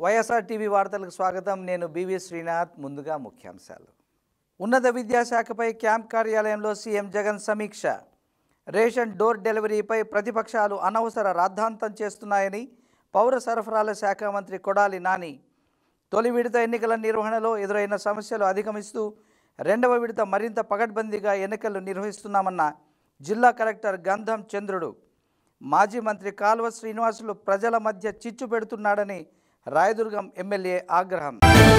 YSR TV వార్తలకు స్వాగతం నేను బివి శ్రీనాథ్ ముందుగా ముఖ్యాంశాలు ఉన్నత విద్యాశాఖపై క్యాంప్ కార్యాలయంలో సీఎం జగన్ సమీక్ష రేషన్ డోర్ డెలివరీపై ప్రతిపక్షాలు అనవసర రాద్ధాంతం చేస్తున్నాయని పౌర సరఫరాల శాఖ మంత్రి కొడాలి నాని తొలి విడత ఎన్నికల నిర్వహణలో ఎదురైన సమస్యలు అధిగమిస్తూ రెండవ విడత మరింత పగడ్బందీగా ఎన్నికలు నిర్వహిస్తున్నామన్న జిల్లా కలెక్టర్ గంధం చంద్రుడు మాజీ మంత్రి కాల్వ శ్రీనివాసులు ప్రజల మధ్య చిచ్చు పెడుతున్నాడని రాయదుర్గం ఎమ్మెల్యే ఆగ్రహం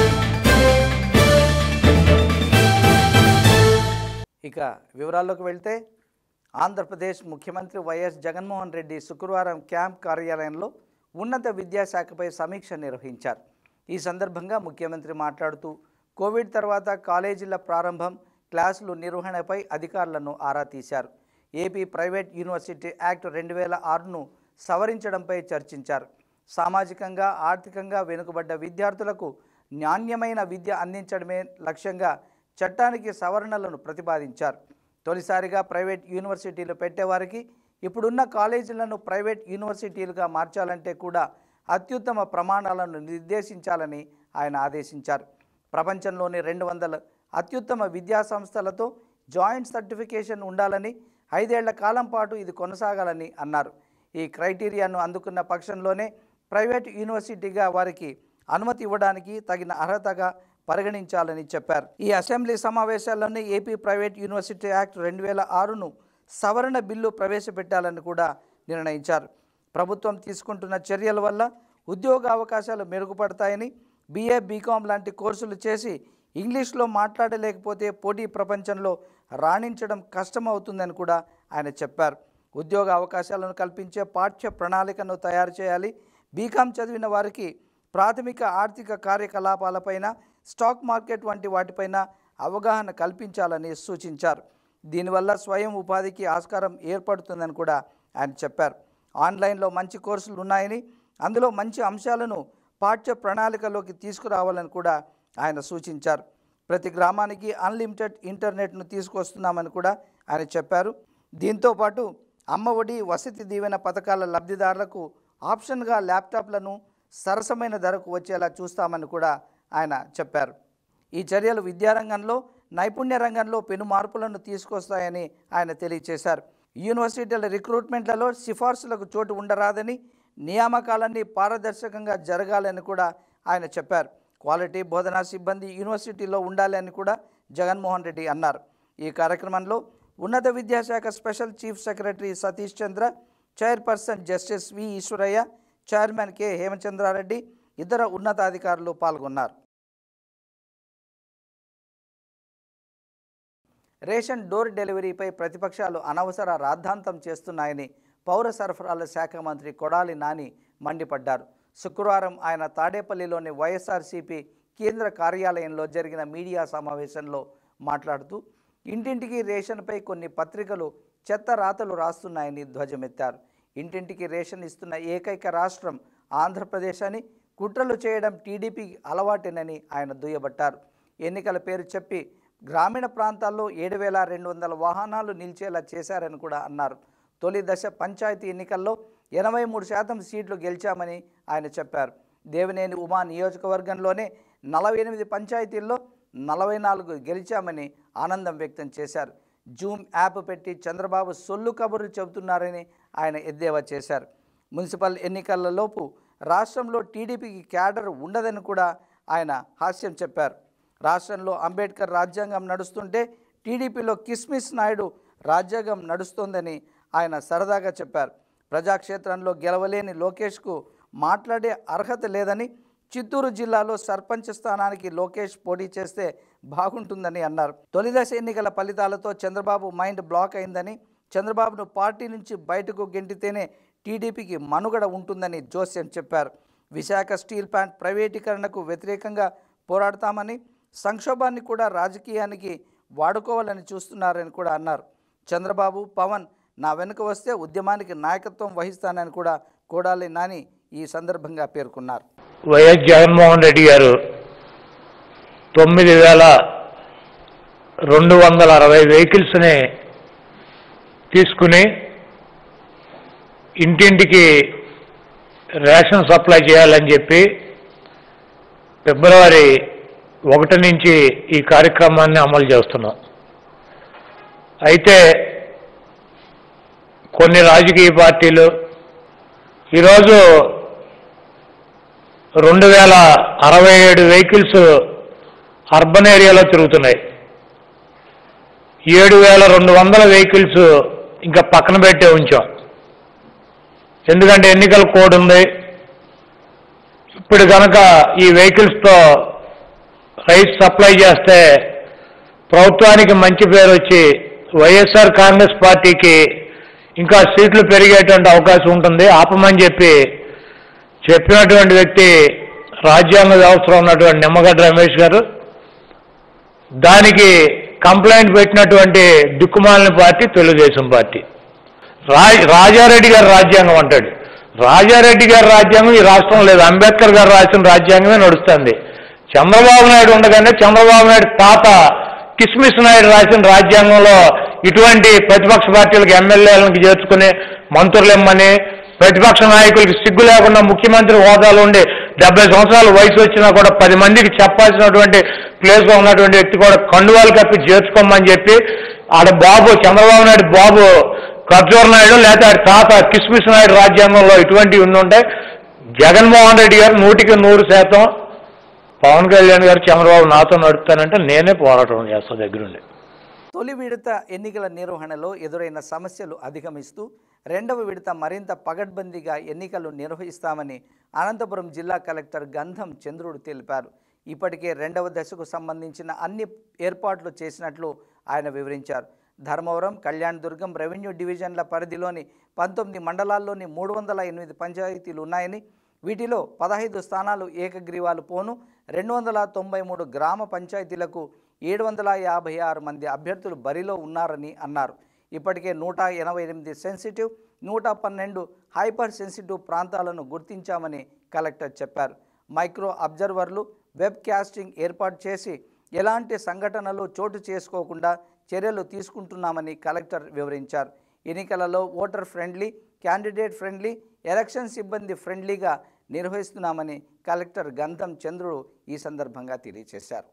ఇక వివరాల్లోకి వెళ్తే ఆంధ్రప్రదేశ్ ముఖ్యమంత్రి వైఎస్ జగన్మోహన్ రెడ్డి శుక్రవారం క్యాంప్ కార్యాలయంలో ఉన్నత విద్యాశాఖపై సమీక్ష నిర్వహించారు ఈ సందర్భంగా ముఖ్యమంత్రి మాట్లాడుతూ కోవిడ్ తర్వాత కాలేజీల ప్రారంభం క్లాసులు నిర్వహణపై అధికారులను ఆరా తీశారు ఏపీ ప్రైవేట్ యూనివర్సిటీ యాక్ట్ రెండు వేల ఆరును సవరించడంపై చర్చించారు సామాజికంగా ఆర్థికంగా వెనుకబడ్డ విద్యార్థులకు నాణ్యమైన విద్య అందించడమే లక్ష్యంగా చట్టానికి సవరణలను ప్రతిపాదించారు తొలిసారిగా ప్రైవేట్ యూనివర్సిటీలు పెట్టేవారికి ఇప్పుడున్న కాలేజీలను ప్రైవేట్ యూనివర్సిటీలుగా మార్చాలంటే కూడా అత్యుత్తమ ప్రమాణాలను నిర్దేశించాలని ఆయన ఆదేశించారు ప్రపంచంలోని రెండు వందల అత్యుత్తమ విద్యా సంస్థలతో జాయింట్ సర్టిఫికేషన్ ఉండాలని ఐదేళ్ల కాలం పాటు ఇది కొనసాగాలని అన్నారు ఈ క్రైటీరియాను అందుకున్న పక్షంలోనే ప్రైవేట్ యూనివర్సిటీగా వారికి అనుమతి ఇవ్వడానికి తగిన అర్హతగా పరిగణించాలని చెప్పారు ఈ అసెంబ్లీ సమావేశాల్లోనే ఏపీ ప్రైవేట్ యూనివర్సిటీ యాక్ట్ రెండు వేల ఆరును సవరణ బిల్లు ప్రవేశపెట్టాలని కూడా నిర్ణయించారు ప్రభుత్వం తీసుకుంటున్న చర్యల వల్ల ఉద్యోగ అవకాశాలు మెరుగుపడతాయని బీఏ బీకామ్ లాంటి కోర్సులు చేసి ఇంగ్లీష్లో మాట్లాడలేకపోతే పోటీ ప్రపంచంలో రాణించడం కష్టమవుతుందని కూడా ఆయన చెప్పారు ఉద్యోగ అవకాశాలను కల్పించే పాఠ్య ప్రణాళికను తయారు చేయాలి బీకామ్ చదివిన వారికి ప్రాథమిక ఆర్థిక కార్యకలాపాలపైన స్టాక్ మార్కెట్ వంటి వాటిపైన అవగాహన కల్పించాలని సూచించారు దీనివల్ల స్వయం ఉపాధికి ఆస్కారం ఏర్పడుతుందని కూడా ఆయన చెప్పారు ఆన్లైన్లో మంచి కోర్సులు ఉన్నాయని అందులో మంచి అంశాలను పాఠ్య ప్రణాళికలోకి తీసుకురావాలని కూడా ఆయన సూచించారు ప్రతి గ్రామానికి అన్లిమిటెడ్ ఇంటర్నెట్ను తీసుకొస్తున్నామని కూడా ఆయన చెప్పారు దీంతో పాటు అమ్మ ఒడి వసతి దీవెన పథకాల లబ్ధిదారులకు ఆప్షన్గా ల్యాప్టాప్లను సరసమైన ధరకు వచ్చేలా చూస్తామని కూడా ఆయన చెప్పారు ఈ చర్యలు విద్యారంగంలో నైపుణ్య రంగంలో పెను మార్పులను తీసుకొస్తాయని ఆయన తెలియజేశారు యూనివర్సిటీల రిక్రూట్మెంట్లలో సిఫార్సులకు చోటు ఉండరాదని నియామకాలన్నీ పారదర్శకంగా జరగాలని కూడా ఆయన చెప్పారు క్వాలిటీ బోధనా సిబ్బంది యూనివర్సిటీలో ఉండాలి అని కూడా జగన్మోహన్ రెడ్డి అన్నారు ఈ కార్యక్రమంలో ఉన్నత విద్యాశాఖ special chief secretary Satish Chandra chairperson justice V Eswaraiah chairman K Hemachandra Reddy ఇతర ఉన్నతాధికారులు పాల్గొన్నారు రేషన్ డోర్ డెలివరీపై ప్రతిపక్షాలు అనవసర రాద్ధాంతం చేస్తున్నాయని పౌర సరఫరాల శాఖ మంత్రి కొడాలి నాని మండిపడ్డారు శుక్రవారం ఆయన తాడేపల్లిలోని వైఎస్ఆర్సీపీ కేంద్ర కార్యాలయంలో జరిగిన మీడియా సమావేశంలో మాట్లాడుతూ ఇంటింటికి రేషన్పై కొన్ని పత్రికలు చెత్త రాతలు రాస్తున్నాయని ధ్వజమెత్తారు ఇంటింటికి రేషన్ ఇస్తున్న ఏకైక రాష్ట్రం ఆంధ్రప్రదేశ్ అని కుట్రలు చేయడం టీడీపీకి అలవాటేనని ఆయన దుయ్యబట్టారు ఎన్నికల పేరు చెప్పి గ్రామీణ ప్రాంతాల్లో ఏడు వేల రెండు వందల వాహనాలు నిలిచేలా చేశారని కూడా అన్నారు తొలి దశ పంచాయతీ ఎన్నికల్లో ఎనభై మూడు శాతం సీట్లు గెలిచామని ఆయన చెప్పారు దేవినేని ఉమా నియోజకవర్గంలోనే నలభై ఎనిమిది పంచాయతీల్లో నలభై నాలుగు గెలిచామని ఆనందం వ్యక్తం చేశారు జూమ్ యాప్ పెట్టి చంద్రబాబు సొల్లు కబుర్లు చెబుతున్నారని ఆయన ఎద్దేవా చేశారు మున్సిపల్ ఎన్నికలలోపు రాష్ట్రంలో టీడీపీకి క్యాడర్ ఉండదని కూడా ఆయన హాస్యం చెప్పారు రాష్ట్రంలో అంబేద్కర్ రాజ్యాంగం నడుస్తుంటే టీడీపీలో కిస్మిస్ నాయుడు రాజ్యాంగం నడుస్తోందని ఆయన సరదాగా చెప్పారు ప్రజాక్షేత్రంలో గెలవలేని లోకేష్కు మాట్లాడే అర్హత లేదని చిత్తూరు జిల్లాలో సర్పంచ్ స్థానానికి లోకేష్ పోటీ చేస్తే బాగుంటుందని అన్నారు తొలిదశ ఎన్నికల ఫలితాలతో చంద్రబాబు మైండ్ బ్లాక్ అయిందని చంద్రబాబును పార్టీ నుంచి బయటకు గెంటితేనే టీడీపీకి మనుగడ ఉంటుందని జోస్యం చెప్పారు విశాఖ స్టీల్ ప్లాంట్ ప్రైవేటీకరణకు వ్యతిరేకంగా పోరాడతామని సంక్షోభాన్ని కూడా రాజకీయానికి వాడుకోవాలని చూస్తున్నారని కూడా అన్నారు చంద్రబాబు పవన్ నా వెనుక వస్తే ఉద్యమానికి నాయకత్వం వహిస్తానని కూడా కోడాలి నాని ఈ సందర్భంగా పేర్కొన్నారు వైఎస్ జగన్మోహన్ రెడ్డి గారు తొమ్మిది వేల రెండు వందల అరవై వెహికల్స్ని తీసుకుని ఇంటింటికి రేషన్ సప్లై చేయాలని చెప్పి ఫిబ్రవరి ఒకటి నుంచి ఈ కార్యక్రమాన్ని అమలు చేస్తున్నాం అయితే కొన్ని రాజకీయ పార్టీలు ఈరోజు రెండు వేల అరవై ఏడు వెహికల్స్ అర్బన్ ఏరియాలో తిరుగుతున్నాయి ఏడు వేల రెండు వందల వెహికల్స్ ఇంకా పక్కన పెట్టే ఉంచాం ఎందుకంటే ఎన్నికల కోడ్ ఉంది ఇప్పుడు కనుక ఈ వెహికల్స్తో రైస్ సప్లై చేస్తే ప్రభుత్వానికి మంచి పేరు వచ్చి వైఎస్ఆర్ కాంగ్రెస్ పార్టీకి ఇంకా సీట్లు పెరిగేటువంటి అవకాశం ఉంటుంది ఆపమని చెప్పి చెప్పినటువంటి వ్యక్తి రాజ్యాంగ వ్యవస్థలో ఉన్నటువంటి నిమ్మగడ్డ రమేష్ గారు దానికి కంప్లైంట్ పెట్టినటువంటి దిక్కుమాలిన పార్టీ తెలుగుదేశం పార్టీ రా రాజారెడ్డి గారి రాజ్యాంగం అంటాడు రాజారెడ్డి గారి రాజ్యాంగం ఈ రాష్ట్రం లేదు అంబేద్కర్ గారు రాసిన రాజ్యాంగమే నడుస్తుంది చంద్రబాబు నాయుడు ఉండగానే చంద్రబాబు నాయుడు తాత కిస్మిస్ నాయుడు రాసిన రాజ్యాంగంలో ఇటువంటి ప్రతిపక్ష పార్టీలకు ఎమ్మెల్యేలకు చేర్చుకుని మంత్రులు ఇమ్మని ప్రతిపక్ష నాయకులకి సిగ్గు లేకుండా ముఖ్యమంత్రి హోదాలో ఉండి డెబ్బై సంవత్సరాల వయసు వచ్చినా కూడా పది మందికి చెప్పాల్సినటువంటి ప్లేస్లో ఉన్నటువంటి వ్యక్తి కూడా కండువాలు కప్పి చేర్చుకోమని చెప్పి ఆడ బాబు చంద్రబాబు నాయుడు బాబు ఖర్జూర్ నాయుడు లేకపోతే ఆడి తాత కిస్మిస్ నాయుడు రాజ్యాంగంలో ఇటువంటివి ఉండుంటే జగన్మోహన్ రెడ్డి గారు నూటికి నూరు శాతం పవన్ కళ్యాణ్ గారు చంద్రబాబు నాతో నడుపుతానంటే నేనే పోరాటం చేస్తా దగ్గరుండి తొలి విడత ఎన్నికల నిర్వహణలో ఎదురైన సమస్యలు అధిగమిస్తూ రెండవ విడత మరింత పగడ్బందీగా ఎన్నికలు నిర్వహిస్తామని అనంతపురం జిల్లా కలెక్టర్ గంధం చంద్రుడు తెలిపారు ఇప్పటికే రెండవ దశకు సంబంధించిన అన్ని ఏర్పాట్లు చేసినట్లు ఆయన వివరించారు ధర్మవరం కళ్యాణ్ దుర్గం రెవెన్యూ డివిజన్ల పరిధిలోని పంతొమ్మిది మండలాల్లోని మూడు వందల ఎనిమిది పంచాయతీలు ఉన్నాయని వీటిలో పదహైదు స్థానాలు ఏకగ్రీవాలు పోను రెండు వందల తొంభై మూడు గ్రామ పంచాయతీలకు ఏడు వందల యాభై ఆరు మంది అభ్యర్థులు బరిలో ఉన్నారని అన్నారు ఇప్పటికే నూట ఎనభై ఎనిమిది సెన్సిటివ్ నూట పన్నెండు హైపర్ సెన్సిటివ్ ప్రాంతాలను గుర్తించామని కలెక్టర్ చెప్పారు మైక్రో అబ్జర్వర్లు వెబ్ క్యాస్టింగ్ ఏర్పాటు చేసి ఎలాంటి సంఘటనలు చోటు చేసుకోకుండా చర్యలు తీసుకుంటున్నామని కలెక్టర్ వివరించారు ఎన్నికలలో voter friendly candidate friendly election సిబ్బంది ఫ్రెండ్లీగా నిర్వహిస్తున్నామని కలెక్టర్ గంధం చంద్రుడు ఈ సందర్భంగా తెలియజేశారు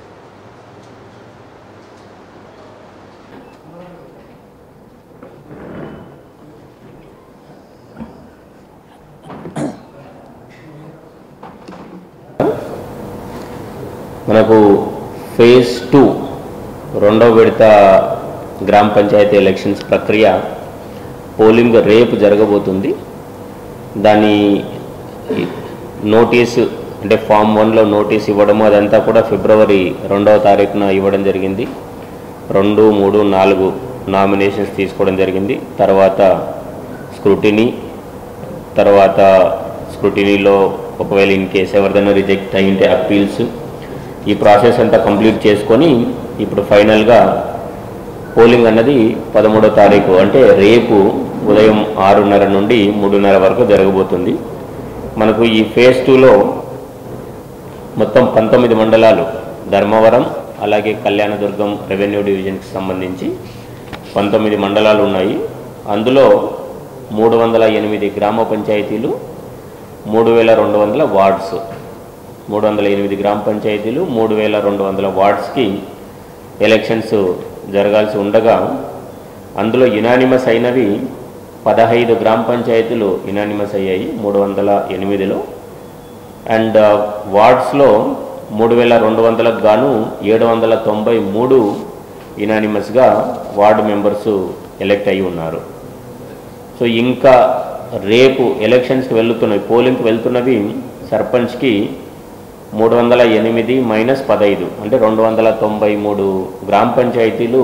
మనకు ఫేజ్ టూ రెండో విడత గ్రామ పంచాయతీ ఎలక్షన్స్ ప్రక్రియ పోలింగ్ రేపు జరగబోతుంది దాని నోటీస్ అంటే ఫామ్ వన్లో నోటీస్ ఇవ్వడము అదంతా కూడా ఫిబ్రవరి రెండవ తారీఖున ఇవ్వడం జరిగింది రెండు మూడు నాలుగు నామినేషన్స్ తీసుకోవడం జరిగింది తర్వాత స్క్రూటినీ తర్వాత స్క్రూటినీలో ఒకవేళ ఇన్ కేసు ఎవరిదైనా రిజెక్ట్ అయింటే అప్పీల్స్ ఈ ప్రాసెస్ అంతా కంప్లీట్ చేసుకొని ఇప్పుడు ఫైనల్గా పోలింగ్ అన్నది పదమూడో తారీఖు అంటే రేపు ఉదయం ఆరున్నర నుండి మూడున్నర వరకు జరగబోతుంది మనకు ఈ ఫేజ్ టూలో మొత్తం పంతొమ్మిది మండలాలు ధర్మవరం అలాగే కళ్యాణదుర్గం రెవెన్యూ డివిజన్కి సంబంధించి పంతొమ్మిది మండలాలు ఉన్నాయి అందులో మూడు వందల ఎనిమిది గ్రామ పంచాయతీలు మూడు వేల రెండు వందల వార్డ్స్ మూడు వందల ఎనిమిది గ్రామ పంచాయతీలు మూడు వేల రెండు వందల వార్డ్స్కి ఎలక్షన్స్ జరగాల్సి ఉండగా అందులో యునానిమస్ అయినవి పదహైదు గ్రామ పంచాయతీలు యునానిమస్ అయ్యాయి మూడు వందల ఎనిమిదిలో అండ్ వార్డ్స్లో మూడు వేల రెండు వందలకు గాను ఏడు వందల తొంభై మూడు యునానిమస్గా వార్డు మెంబర్సు ఎలెక్ట్ అయి ఉన్నారు సో ఇంకా రేపు ఎలక్షన్స్కి వెళ్తున్నవి పోలింగ్కి వెళ్తున్నవి సర్పంచ్కి మూడు వందల ఎనిమిది మైనస్ పదహైదు అంటే రెండు వందల తొంభై మూడు గ్రామ పంచాయతీలు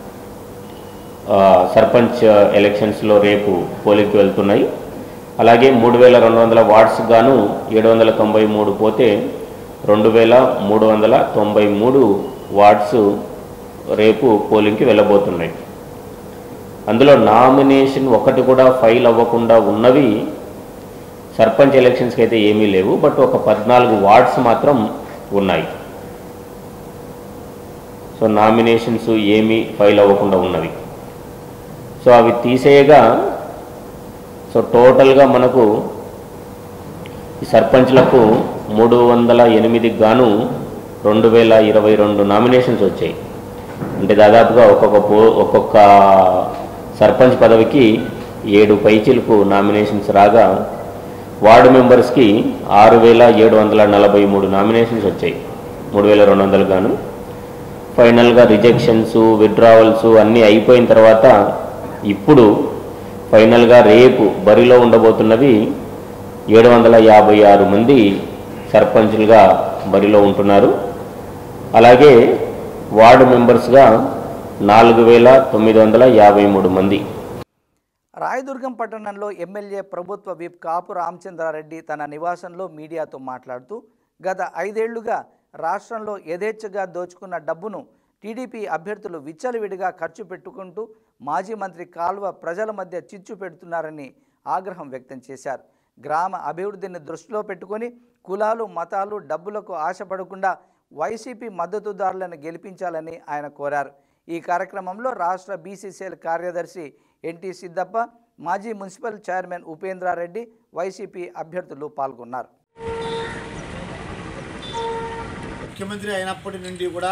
ఆ, సర్పంచ్ ఎలక్షన్స్లో రేపు పోలింగ్కి వెళ్తున్నాయి అలాగే మూడు వేల రెండు వందల వార్డ్స్ గాను ఏడు వందల తొంభై మూడు పోతే రెండు వేల మూడు వందల తొంభై మూడు వార్డ్స్ రేపు పోలింగ్కి వెళ్ళబోతున్నాయి అందులో నామినేషన్ ఒకటి కూడా ఫైల్ అవ్వకుండా ఉన్నవి సర్పంచ్ ఎలక్షన్స్కి అయితే ఏమీ లేవు బట్ ఒక పద్నాలుగు వార్డ్స్ మాత్రం ఉన్నాయి సో నామినేషన్స్ ఏమీ ఫైల్ అవ్వకుండా ఉన్నవి సో అవి తీసేయగా సో టోటల్గా మనకు ఈ సర్పంచ్లకు మూడు వందల ఎనిమిదికి గాను రెండు వేల ఇరవై రెండు నామినేషన్స్ వచ్చాయి అంటే దాదాపుగా ఒక్కొక్క పో ఒక్కొక్క సర్పంచ్ పదవికి ఏడు పైచీలకు నామినేషన్స్ రాగా వార్డు మెంబర్స్కి ఆరు వేల ఏడు వందల నలభై మూడు నామినేషన్స్ వచ్చాయి మూడు వేల రెండు వందలు గాను ఫైనల్గా రిజెక్షన్స్ విత్డ్రావల్స్ అన్నీ అయిపోయిన తర్వాత ఇప్పుడు ఫైనల్గా రేపు బరిలో ఉండబోతున్నవి ఏడు వందల యాభై ఆరు మంది సర్పంచులుగా బరిలో ఉంటున్నారు అలాగే వార్డు మెంబర్స్గా నాలుగు వేల తొమ్మిది వందల యాభై మూడు మంది రాయదుర్గం పట్టణంలో ఎమ్మెల్యే ప్రభుత్వ విప్ కాపు రామచంద్రారెడ్డి తన నివాసంలో మీడియాతో మాట్లాడుతూ గత ఐదేళ్లుగా రాష్ట్రంలో యథేచ్ఛగా దోచుకున్న డబ్బును టీడీపీ అభ్యర్థులు విచ్చలవిడిగా ఖర్చు పెట్టుకుంటూ మాజీ మంత్రి కాల్వ ప్రజల మధ్య చిచ్చు పెడుతున్నారని ఆగ్రహం వ్యక్తం చేశారు గ్రామ అభివృద్ధిని దృష్టిలో పెట్టుకొని కులాలు మతాలు డబ్బులకు ఆశపడకుండా వైసీపీ మద్దతుదారులను గెలిపించాలని ఆయన కోరారు ఈ కార్యక్రమంలో రాష్ట్ర బీసీసీఎల్ కార్యదర్శి ఎన్టీ సిద్దప్ప మాజీ మున్సిపల్ చైర్మన్ ఉపేంద్రారెడ్డి వైసీపీ అభ్యర్థులు పాల్గొన్నారు ముఖ్యమంత్రి అయినప్పటి నుండి కూడా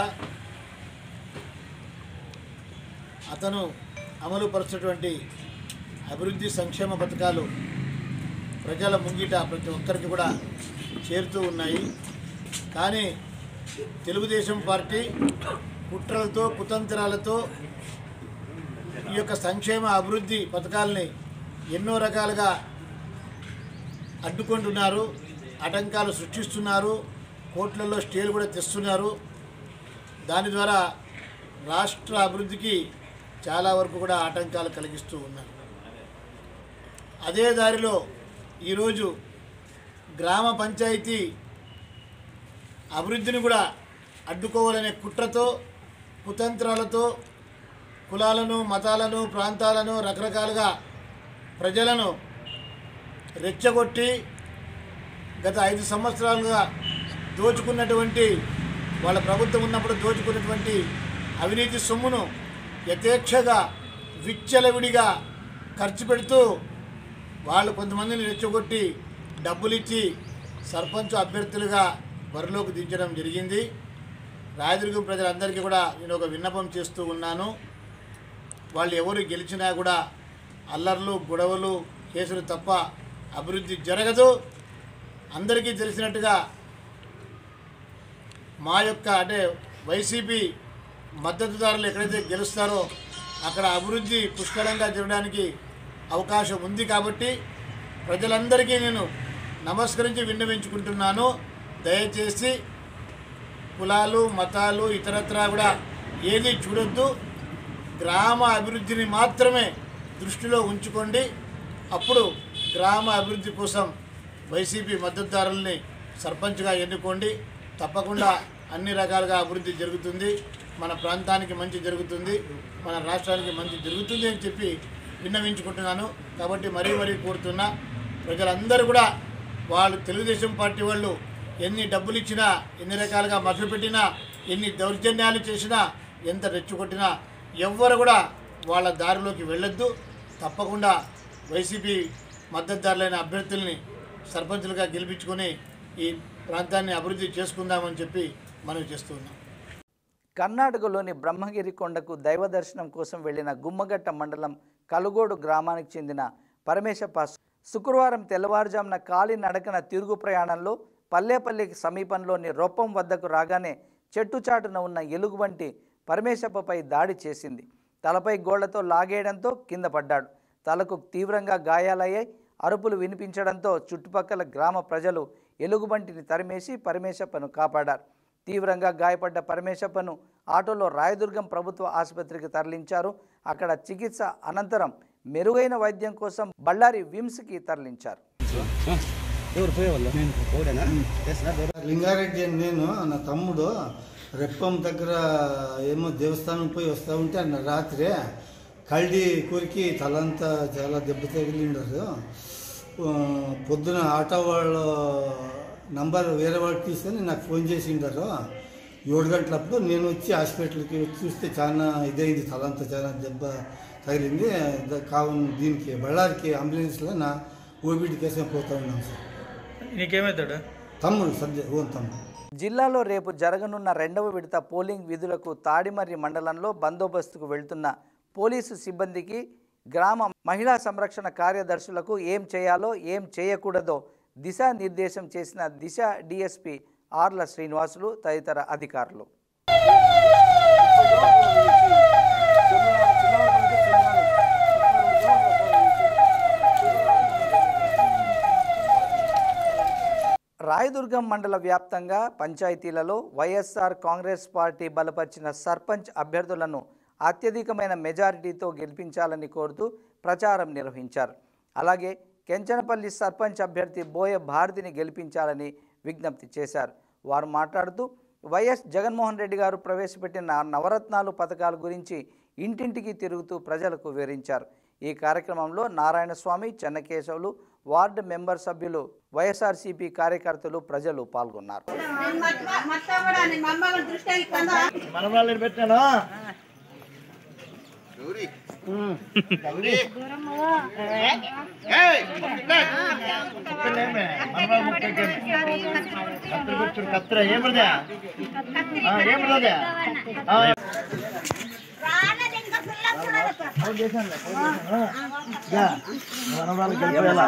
అతను అమలు పరుస్తున్నటువంటి అభివృద్ధి సంక్షేమ పథకాలు ప్రజల ముంగిట ప్రతి ఒక్కరికి కూడా చేరుతూ ఉన్నాయి కానీ తెలుగుదేశం పార్టీ కుట్రలతో కుతంత్రాలతో ఈ యొక్క సంక్షేమ అభివృద్ధి పథకాలని ఎన్నో రకాలుగా అడ్డుకుంటున్నారు ఆటంకాలు సృష్టిస్తున్నారు కోర్టులలో స్టేలు కూడా తెస్తున్నారు దాని ద్వారా రాష్ట్ర అభివృద్ధికి చాలా వరకు కూడా ఆటంకాలు కలిగిస్తూ ఉన్నారు అదే దారిలో ఈరోజు గ్రామ పంచాయతీ అభివృద్ధిని కూడా అడ్డుకోవాలనే కుట్రతో కుతంత్రాలతో కులాలను మతాలను ప్రాంతాలను రకరకాలుగా ప్రజలను రెచ్చగొట్టి గత ఐదు సంవత్సరాలుగా దోచుకున్నటువంటి వాళ్ళ ప్రభుత్వం ఉన్నప్పుడు దోచుకున్నటువంటి అవినీతి సొమ్మును యథేచ్ఛగా విచ్చలవిడిగా ఖర్చు పెడుతూ వాళ్ళు కొంతమందిని రెచ్చగొట్టి డబ్బులు ఇచ్చి సర్పంచ్ అభ్యర్థులుగా బరిలోకి దించడం జరిగింది రాయదుర్గం ప్రజలందరికీ కూడా నేను ఒక విన్నపం చేస్తూ ఉన్నాను వాళ్ళు ఎవరు గెలిచినా కూడా అల్లర్లు గొడవలు కేసులు తప్ప అభివృద్ధి జరగదు అందరికీ తెలిసినట్టుగా మా యొక్క అంటే వైసీపీ మద్దతుదారులు ఎక్కడైతే గెలుస్తారో అక్కడ అభివృద్ధి పుష్కలంగా జరగడానికి అవకాశం ఉంది కాబట్టి ప్రజలందరికీ నేను నమస్కరించి విన్నవించుకుంటున్నాను దయచేసి కులాలు మతాలు ఇతరత్రా కూడా ఏది చూడొద్దు గ్రామ అభివృద్ధిని మాత్రమే దృష్టిలో ఉంచుకోండి అప్పుడు గ్రామ అభివృద్ధి కోసం వైసీపీ మద్దతుదారుల్ని సర్పంచ్గా ఎన్నుకోండి తప్పకుండా అన్ని రకాలుగా అభివృద్ధి జరుగుతుంది మన ప్రాంతానికి మంచి జరుగుతుంది మన రాష్ట్రానికి మంచి జరుగుతుంది అని చెప్పి విన్నవించుకుంటున్నాను కాబట్టి మరీ మరీ కోరుతున్నా ప్రజలందరూ కూడా వాళ్ళు తెలుగుదేశం పార్టీ వాళ్ళు ఎన్ని డబ్బులు ఇచ్చినా ఎన్ని రకాలుగా మభ్యపెట్టినా ఎన్ని దౌర్జన్యాలు చేసినా ఎంత రెచ్చుకొట్టినా ఎవ్వరు కూడా వాళ్ళ దారిలోకి వెళ్ళొద్దు తప్పకుండా వైసీపీ మద్దతుదారులైన అభ్యర్థుల్ని సర్పంచులుగా గెలిపించుకొని ఈ ప్రాంతాన్ని అభివృద్ధి చేసుకుందామని చెప్పి మనం చేస్తున్నాం కర్ణాటకలోని బ్రహ్మగిరి కొండకు దైవ దర్శనం కోసం వెళ్లిన గుమ్మగట్ట మండలం కలుగోడు గ్రామానికి చెందిన పరమేశప్ప శుక్రవారం తెల్లవారుజామున కాలి నడకన తిరుగు ప్రయాణంలో పల్లేపల్లికి సమీపంలోని రొప్పం వద్దకు రాగానే చెట్టుచాటున ఉన్న ఎలుగుబంటి పరమేశప్పపై దాడి చేసింది తలపై గోళ్లతో లాగేయడంతో కింద పడ్డాడు తలకు తీవ్రంగా గాయాలయ్యాయి అరుపులు వినిపించడంతో చుట్టుపక్కల గ్రామ ప్రజలు ఎలుగుబంటిని తరిమేసి పరమేశప్పను కాపాడారు తీవ్రంగా గాయపడ్డ పరమేశప్పను ఆటోలో రాయదుర్గం ప్రభుత్వ ఆసుపత్రికి తరలించారు అక్కడ చికిత్స అనంతరం మెరుగైన వైద్యం కోసం బళ్ళారి విమ్స్కి తరలించారు లింగారెడ్డి అని నేను నా తమ్ముడు రెప్పం దగ్గర ఏమో దేవస్థానం పోయి వస్తూ ఉంటే అన్న రాత్రి కల్డి కూరికి తలంతా చాలా దెబ్బ తగిలిండారు ఆ, పొద్దున ఆటో వాళ్ళు నంబర్ వేరే వాళ్ళు తీసుకొని నాకు ఫోన్ చేసిండారు ఏడు గంటలప్పుడు నేను వచ్చి హాస్పిటల్కి వచ్చి చూస్తే చాలా ఇదైంది తలంతా చాలా దెబ్బ తగిలింది ద- కావున దీనికి బళ్ళారికి అంబులెన్స్లో నా ఓబీడీ కేసం పోతా ఉన్నాం సార్ నీకేమవుతాడు తమ్ముడు సద్య ఓన్ తమ్ముడు జిల్లాలో రేపు జరగనున్న రెండవ విడత పోలింగ్ విధులకు తాడిమర్రి మండలంలో బందోబస్తుకు వెళ్తున్న పోలీసు సిబ్బందికి గ్రామ మహిళా సంరక్షణ కార్యదర్శులకు ఏం చేయాలో ఏం చేయకూడదో దిశానిర్దేశం చేసిన దిశ డిఎస్పి ఆర్ల శ్రీనివాసులు తదితర అధికారులు రాయదుర్గం మండల వ్యాప్తంగా పంచాయతీలలో వైఎస్ఆర్ కాంగ్రెస్ పార్టీ బలపరిచిన సర్పంచ్ అభ్యర్థులను అత్యధికమైన మెజారిటీతో గెలిపించాలని కోరుతూ ప్రచారం నిర్వహించారు అలాగే కెంచనపల్లి సర్పంచ్ అభ్యర్థి బోయ భారతిని గెలిపించాలని విజ్ఞప్తి చేశారు వారు మాట్లాడుతూ వైఎస్ జగన్మోహన్ రెడ్డి గారు ప్రవేశపెట్టిన నవరత్నాలు పథకాల గురించి ఇంటింటికి తిరుగుతూ ప్రజలకు వివరించారు ఈ కార్యక్రమంలో నారాయణస్వామి చెన్నకేశవులు వార్డు మెంబర్ సభ్యులు వైఎస్ఆర్సీపీ కార్యకర్తలు ప్రజలు పాల్గొన్నారు మనవాళ్ళని పెట్టాను కత్తిర ఏమదా ఏమదా మనవాళ్ళు గెలిపేలా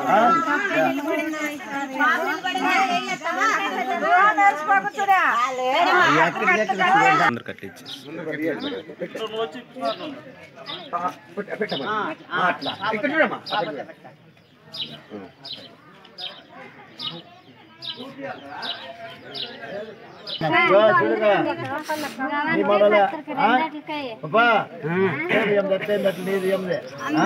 నీ మనలే అబ్బా ఏది ఏం దట్టే నీది ఏందే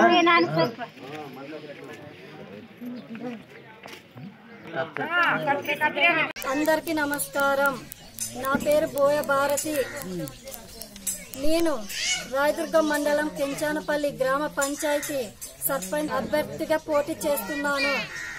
అందరికీ నమస్కారం నా పేరు బోయ భారతి నేను రాయదుర్గం మండలం కెంచానపల్లి గ్రామ పంచాయతీ సర్పంచ్ అభ్యర్థిగా పోటీ చేస్తున్నాను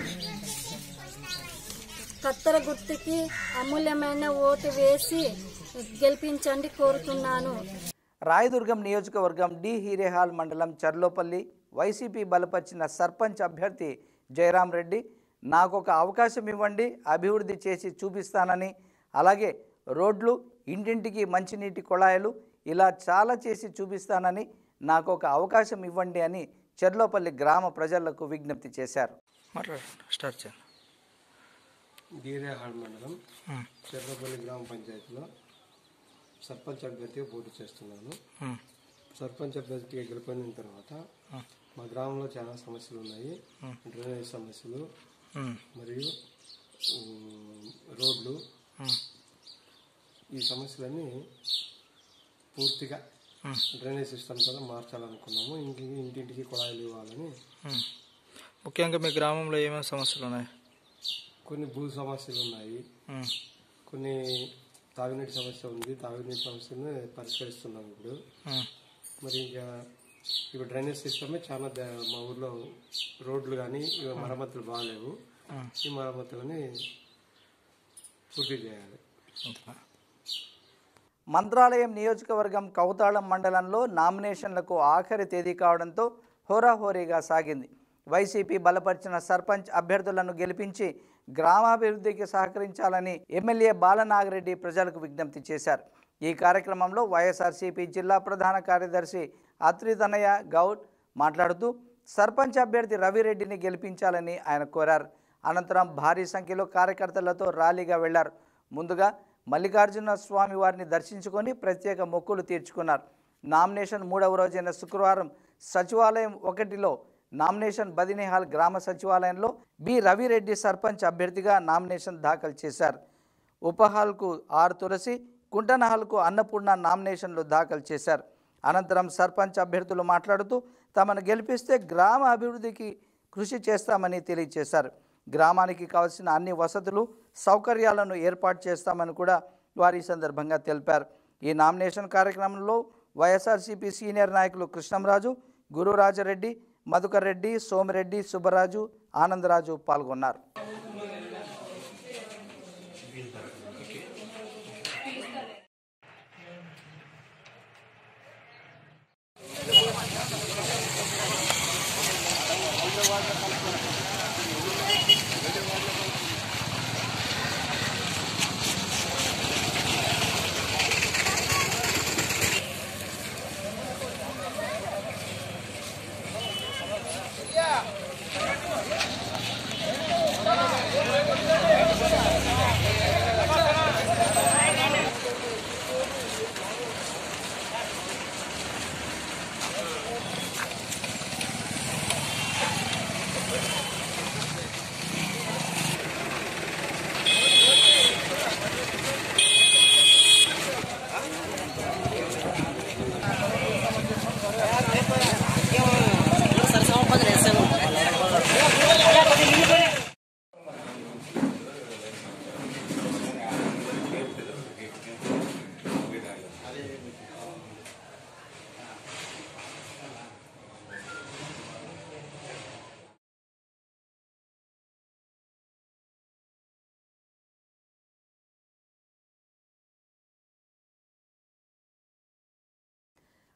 కత్తెర గుర్తుకి అమూల్యమైన ఓటు వేసి గెలిపించండి కోరుతున్నాను రాయదుర్గం నియోజకవర్గం డి హీరేహాల్ మండలం చర్లోపల్లి వైసీపీ బలపరిచిన సర్పంచ్ అభ్యర్థి జయరాం రెడ్డి నాకు ఒక అవకాశం ఇవ్వండి అభివృద్ధి చేసి చూపిస్తానని అలాగే రోడ్లు ఇంటింటికి మంచినీటి కుళాయిలు ఇలా చాలా చేసి చూపిస్తానని నాకు ఒక అవకాశం ఇవ్వండి అని చెర్లోపల్లి గ్రామ ప్రజలకు విజ్ఞప్తి చేశారు స్టార్ట్ చేయండి గీరేహాడ్ మండలం చెర్రపల్లి గ్రామ పంచాయతీలో సర్పంచ్ అభ్యర్థిగా పోటీ చేస్తున్నాను సర్పంచ్ అభ్యర్థిగా గెలుపొందిన తర్వాత మా గ్రామంలో చాలా సమస్యలు ఉన్నాయి డ్రైనేజ్ సమస్యలు మరియు ఉమ్, రోడ్లు ఈ సమస్యలన్నీ పూర్తిగా డ్రైనేజ్ సిస్టమ్ కూడా మార్చాలనుకున్నాము ఇంటి ఇంటింటికి కుళాయిలు ఇవ్వాలని ముఖ్యంగా మీ గ్రామంలో ఏమేమి సమస్యలు ఉన్నాయి కొన్ని భూ సమస్యలు ఉన్నాయి కొన్ని తాగునీటి సమస్య ఉంది తాగునీటి సమస్యను పరిష్కరిస్తున్నాం ఇప్పుడు మరి ఇంకా ఇప్పుడు డ్రైనేజ్ సిస్టమే చాలా ద- మా ఊర్లో రోడ్లు కానీ ఇవి మరమ్మతులు బాగాలేవు ఈ మరమ్మతులని పూర్తి చేయాలి మంత్రాలయం నియోజకవర్గం కౌతాళం మండలంలో నామినేషన్లకు ఆఖరి తేదీ కావడంతో హోరాహోరీగా సాగింది వైసీపీ బలపరిచిన సర్పంచ్ అభ్యర్థులను గెలిపించి గ్రామాభివృద్ధికి సహకరించాలని ఎమ్మెల్యే బాలనాగిరెడ్డి ప్రజలకు విజ్ఞప్తి చేశారు ఈ కార్యక్రమంలో వైఎస్ఆర్సీపీ జిల్లా ప్రధాన కార్యదర్శి అత్రితనయ గౌడ్ మాట్లాడుతూ సర్పంచ్ అభ్యర్థి రవిరెడ్డిని గెలిపించాలని ఆయన కోరారు అనంతరం భారీ సంఖ్యలో కార్యకర్తలతో ర్యాలీగా వెళ్లారు ముందుగా మల్లికార్జున స్వామి వారిని దర్శించుకొని ప్రత్యేక మొక్కులు తీర్చుకున్నారు నామినేషన్ మూడవ రోజైన శుక్రవారం సచివాలయం ఒకటిలో నామినేషన్ బదినేహాల్ గ్రామ సచివాలయంలో బి రవిరెడ్డి సర్పంచ్ అభ్యర్థిగా నామినేషన్ దాఖలు చేశారు ఉపహాల్కు ఆర్ తులసి కుంటనహాల్కు అన్నపూర్ణ నామినేషన్లు దాఖలు చేశారు అనంతరం సర్పంచ్ అభ్యర్థులు మాట్లాడుతూ తమను గెలిపిస్తే గ్రామ అభివృద్ధికి కృషి చేస్తామని తెలియజేశారు గ్రామానికి కావలసిన అన్ని వసతులు సౌకర్యాలను ఏర్పాటు చేస్తామని కూడా వారు ఈ సందర్భంగా తెలిపారు ఈ నామినేషన్ కార్యక్రమంలో వైఎస్ఆర్సీపీ సీనియర్ నాయకులు కృష్ణంరాజు గురురాజరెడ్డి మధుకర్ రెడ్డి సోమిరెడ్డి సుబ్బరాజు ఆనందరాజు పాల్గొన్నారు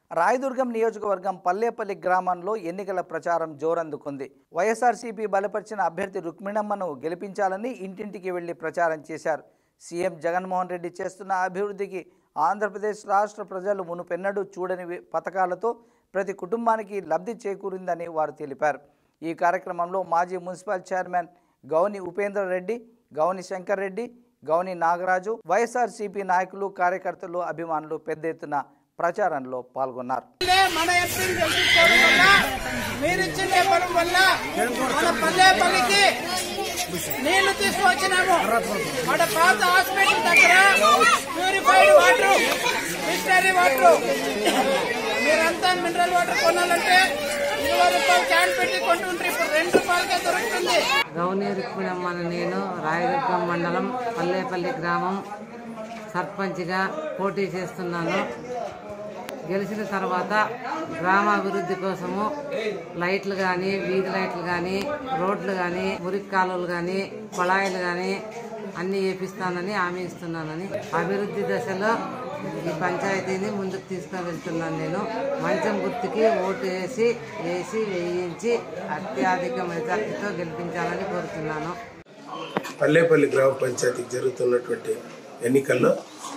రాయదుర్గం నియోజకవర్గం పల్లేపల్లి గ్రామంలో ఎన్నికల ప్రచారం జోరందుకుంది వైఎస్ఆర్సీపీ బలపరిచిన అభ్యర్థి రుక్మిణమ్మను గెలిపించాలని ఇంటింటికి వెళ్లి ప్రచారం చేశారు సీఎం జగన్మోహన్ రెడ్డి చేస్తున్న అభివృద్ధికి ఆంధ్రప్రదేశ్ రాష్ట్ర ప్రజలు మునుపెన్నడూ చూడని వి- పథకాలతో ప్రతి కుటుంబానికి లబ్ధి చేకూరిందని వారు తెలిపారు ఈ కార్యక్రమంలో మాజీ municipal chairman Gouni Upendra Reddy Gouni Shankar Reddy Gouni Nagaraju YSRCP నాయకులు కార్యకర్తలు అభిమానులు పెద్ద ఎత్తున ప్రచారంలో పాల్గొన్నారు మన ఎంపీని గెలిపించుకోవడం వల్ల మీరిచ్చిన బలం వల్ల మన పల్లె పల్లికి నీళ్లు తీసుకొచ్చినాము మన పాత హాస్పిటల్ దగ్గర ప్యూరిఫైడ్ వాటర్ మిషనరీ వాటర్ మీరంతా మినరల్ వాటర్ కొనాలంటే ఇరవై రూపాయలు క్యాన్ పెట్టి కొంటుంటారు ఇప్పుడు రెండు రూపాయలకే దొరుకుతుంది గౌనీ రుక్మిణమ్మని నేను రాయదుర్గం మండలం పల్లేపల్లి గ్రామం సర్పంచ్గా పోటీ చేస్తున్నాను గెలిచిన తర్వాత గ్రామాభివృద్ధి కోసము లైట్లు కానీ వీధి లైట్లు కానీ రోడ్లు కానీ మురికి కాలువలు కానీ కొళాయిలు కానీ అన్ని వేపిస్తానని హామీ ఇస్తున్నానని అభివృద్ధి దశలో ఈ పంచాయతీని ముందుకు తీసుకొని వెళ్తున్నాను నేను మంచం గుర్తుకి ఓటు వేసి వేసి వేయించి అత్యధిక మెజార్టీతో గెలిపించాలని కోరుతున్నాను పల్లేపల్లి గ్రామ పంచాయతీకి జరుగుతున్నటువంటి ఎన్నికల్లో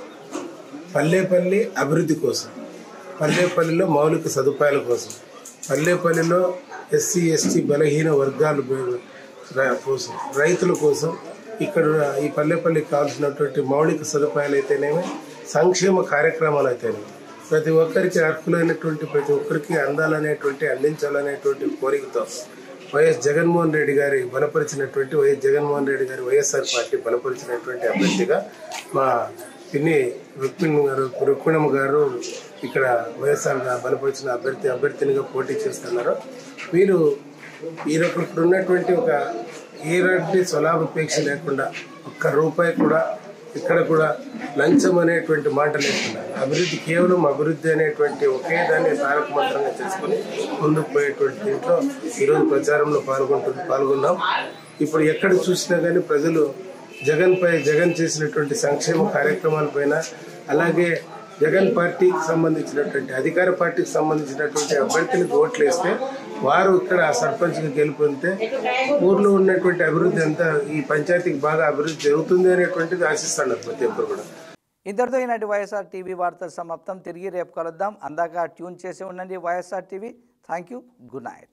పల్లేపల్లి అభివృద్ధి కోసం పల్లేపల్లిలో మౌలిక సదుపాయాల కోసం పల్లేపల్లిలో ఎస్సీ ఎస్టీ బలహీన వర్గాల బే- ర- కోసం రైతుల కోసం ఇక్కడ ఈ పల్లెపల్లికి కావాల్సినటువంటి మౌలిక సదుపాయాలు అయితేనేమి సంక్షేమ కార్యక్రమాలు అయితేనేమి ప్రతి ఒక్కరికి అర్హులైనటువంటి ప్రతి ఒక్కరికి అందాలనేటువంటి అందించాలనేటువంటి కోరికతో వైఎస్ జగన్మోహన్ రెడ్డి గారి బలపరిచినటువంటి వైఎస్ జగన్మోహన్ రెడ్డి గారి వైఎస్ఆర్ పార్టీ బలపరిచినటువంటి అభ్యర్థిగా మా పిన్ని రుక్మిణి గారు రుక్మిణమ్మ గారు ఇక్కడ వైఎస్ఆర్ గా బలపరిచిన అభ్యర్థి అభ్యర్థినిగా పోటీ చేస్తున్నారు వీరు వీరికి ఇప్పుడు ఉన్నటువంటి ఒక ఈరటి స్వలాభాపేక్ష లేకుండా ఒక్క రూపాయి కూడా ఇక్కడ కూడా లంచం అనేటువంటి మాట లేకుండా అభివృద్ధి కేవలం అభివృద్ధి అనేటువంటి ఒకే దాన్ని తారక మంత్రంగా చేసుకుని ముందుకు పోయేటువంటి దీంట్లో ఈరోజు ప్రచారంలో పాల్గొంటు పాల్గొన్నాం ఇప్పుడు ఎక్కడ చూసినా కానీ ప్రజలు జగన్ పై జగన్ చేసినటువంటి సంక్షేమ కార్యక్రమాలపైన అలాగే జగన్ పార్టీకి సంబంధించినటువంటి అధికార పార్టీకి సంబంధించినటువంటి అభ్యర్థులకు ఓట్లు వేస్తే వారు ఇక్కడ సర్పంచ్గా గెలుపొందితే ఊర్లో ఉన్నటువంటి అభివృద్ధి అంతా ఈ పంచాయతీకి బాగా అభివృద్ధి జరుగుతుంది అనేటువంటిది ఆశిస్తున్నారు ప్రతి ఒక్కరు కూడా ఇంతటితో ఈనాటి వైఎస్ఆర్ టీవీ వార్తలు సమాప్తం తిరిగి రేపు కలుద్దాం అందాక ట్యూన్ చేసి ఉండండి YSR TV thank you good night